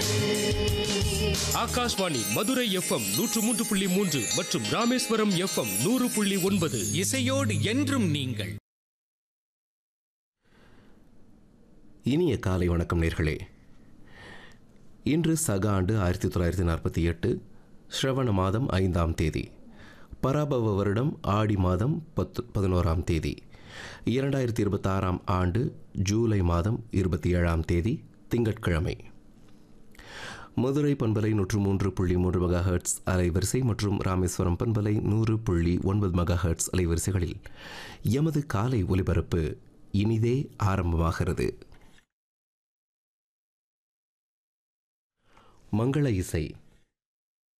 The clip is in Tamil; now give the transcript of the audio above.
ஆகாஷ்வாணி மதுரை எஃப்எம் நூற்று மூன்று புள்ளி மூன்று மற்றும் ராமேஸ்வரம் எஃப்எம் நூறு புள்ளி ஒன்பது இசையோடு என்றும் நீங்கள் இனிய காலை வணக்கம் நேர்களே இன்று சக ஆண்டு ஆயிரத்தி தொள்ளாயிரத்தி நாற்பத்தி எட்டு ஸ்ரவண மாதம் ஐந்தாம் தேதி பராபவ வருடம் ஆடி மாதம் பத்து பதினோராம் தேதி இரண்டாயிரத்தி இருபத்தாறாம் ஆண்டு ஜூலை மாதம் இருபத்தி ஏழாம் தேதி திங்கட்கிழமை மதுரை பண்பலை நூற்று மூன்று புள்ளி மூன்று மெகா ஹெர்ட்ஸ் அலைவரிசை மற்றும் ராமேஸ்வரம் பண்பலை நூறு புள்ளி ஒன்பது மெகா ஹெர்ட்ஸ் அலைவரிசைகளில் எமது காலை ஒலிபரப்பு இனிதே ஆரம்பமாகிறது மங்கள இசை